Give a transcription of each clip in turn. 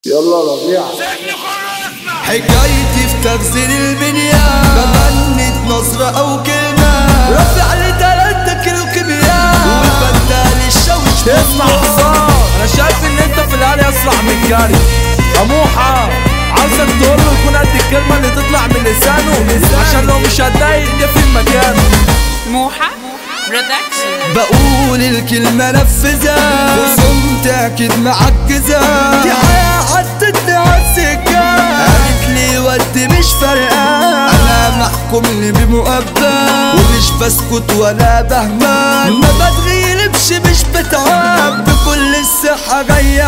يلا ربيع حكايتي في تغزيل المنيا بمنت نظرة أو كلمة رفع لي تلاتة كيلو كيمياء وبدل الشوش اسمع حصان انا شايف ان انت في العالي اسرع من جاري طموحة عاوزك تقول له يكون قد الكلمة اللي تطلع من لسانه عشان لو مش هتضايق في مكانه موحة برودكشن بقول الكلمة نفذها وصمت أكيد معجزة دي حياة عدتني عالسكة قالت لي ودي مش فارقة أنا محكوم لي بمؤبد ومش بسكت ولا بهمل ما بتغيربش مش بتعب بكل الصحة جاية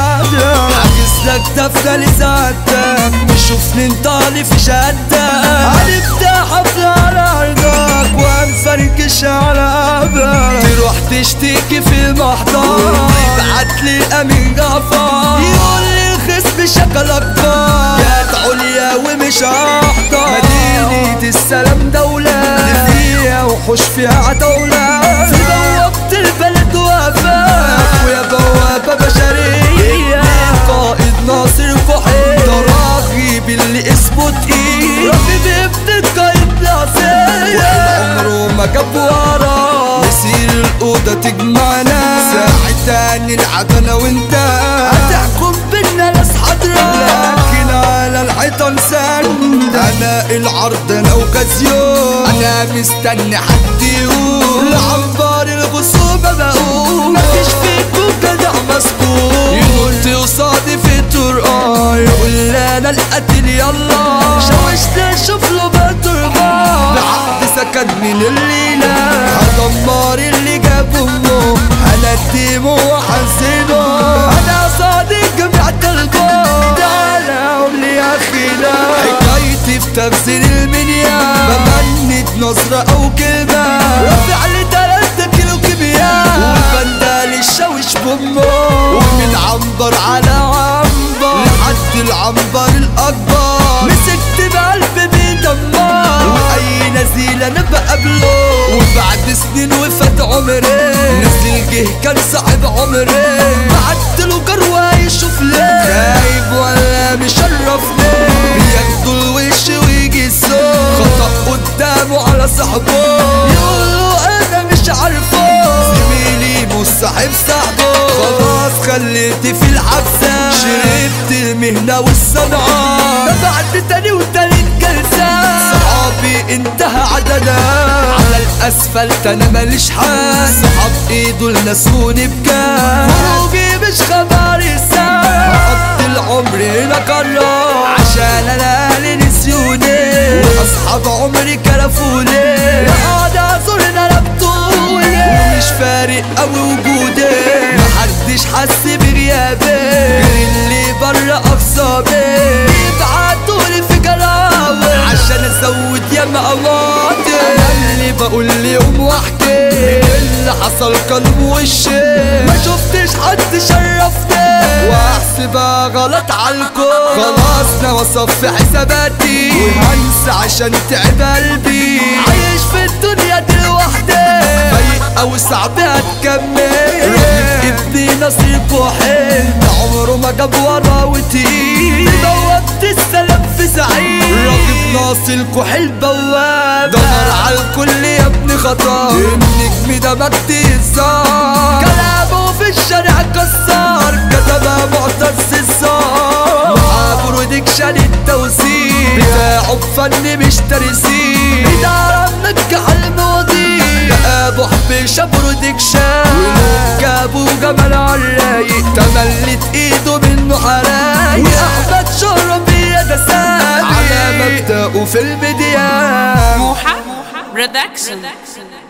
عاجز لك دفنة لسعادتك بشوفني انطالي في شهادتك هنفتح حفلة على أرضك وهنفركش على قبرك تروح تشتكي في المحضر يبعت لي الأمين جعفر يقول لي الخصم شكلك بار جات عليا ومش هحضر مدينة السلام دولة اللي فيها وحوش فيها عتولة في بوابة البلد وفاء ويا بوابة بشرية قائد ناصر فحيح ده راغب اللي اسمه تقيل راغب ابن القائد ناصر عمره ما جاب ورا مسير الأوضة تجمعنا ساعتها نلعب أنا وأنت هتحكم بينا ناس حضرة لكن على الحيطان سند أنا العرض أنا وكازيون أنا مستني حد يقول لعنبر الخصومة بقول مفيش فيكم جدع مسكون ينط قصادي في الطرقة يقول لي أنا القتل يلا شوشت أشوف له بتربة بعقد سكن من الليلة هدمر اللي جاب أمه هندمه وحزنه أنا صادق جميع الكون تعالى قول لي يا أخينا حكايتي في تغسيل المنيا بمنت نظرة أو كلمة رفع لي تلاتة كيلو كيمياء والبندال الشوش بأمه ومن عنبر على عنبر لحد العنبر الأكبر مسكت بقلبي بيدمر وأي نزيل أنا بقابله وبعد سنين وفات عمري نزل جه كان صاحب عمري بعت له جروة يشوف ليه خايب ولا مشرفني بياخدوا الوش ويجي الصوت خطأ قدامه على صاحبه يقولوا أنا مش عارفه زميلي مش صاحب صاحبه خلاص خليتي في الحبسة شربت المهنة والصنعة بعد تاني وتالت جلسة صحابي انتهى عددها على الاسفلت انا ماليش حال صحاب ايده لنسوني بكام خروجي مش خبر الساعة هقضي العمر هنا كرة عشان انا اهلي نسيوني واصحاب عمري كرفوني لقعد ازورنا لبطولي ومش فارق اوي وجودي محدش حس بغيابي غير اللي برا اقصابي يبعتولي في جراوي عشان ازود يا مقاماتي انا اللي بقول ليهم واحكي اللي حصل كان وشي ما شفتش حد شرفني واحسبها غلط عالكل خلاص ناوي اصفي حساباتي وهنسى عشان تعب قلبي عايش في الدنيا دي لوحدي فايق او صعب هتكمل راجل ابني نصيب وحيل ده عمره ما جاب ورا وتقيل بوابة السلام في سعيد راجل ناصر الكحيل بواب دمر على الكل يا ابني خطر النجم ده مجدي الزار كلامه في الشارع كسر كتبها معتز الزار معاه برودكشن التوزيع بتاعه بفن مش ترسيم إدارة منجح المواضيع ده ابو حبيشة برودكشن ولوك ابو جمال عالرايق تملت ايده منه حرايق واحمد شهرة بيده سابق على مبدأه في الميديا موحة برودكشن